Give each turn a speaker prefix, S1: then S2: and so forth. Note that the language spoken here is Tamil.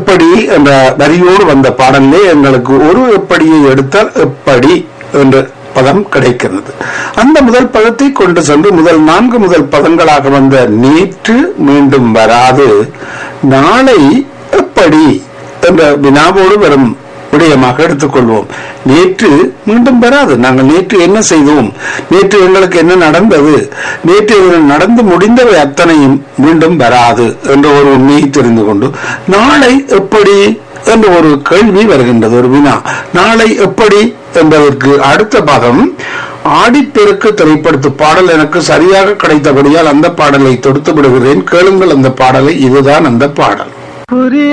S1: எப்படி என்ற வரியோடு வந்த பாடலே எங்களுக்கு ஒரு எப்படியை எடுத்தால் எப்படி என்ற பதம் கிடைக்கிறது அந்த முதல் பதத்தை கொண்டு சென்று முதல் நான்கு முதல் பதங்களாக வந்த நேற்று மீண்டும் வராது நாளை எப்படி என்ற வினாவோடு வரும் விடயமாக எடுத்துக்கொள்வோம் நேற்று மீண்டும் வராது நாங்கள் நேற்று என்ன செய்தோம் நேற்று எங்களுக்கு என்ன நடந்தது நேற்று எங்களுக்கு நடந்து முடிந்தவை அத்தனையும் மீண்டும் வராது என்ற ஒரு உண்மையை தெரிந்து கொண்டு நாளை எப்படி என்ற ஒரு கேள்வி வருகின்றது ஒரு வினா நாளை எப்படி என்பதற்கு அடுத்த பதம் ஆடிப்பெருக்கு திரைப்படத்து பாடல் எனக்கு சரியாக கிடைத்தபடியால் அந்த பாடலை தொடுத்து விடுகிறேன் கேளுங்கள் அந்த பாடலை இதுதான் அந்த பாடல்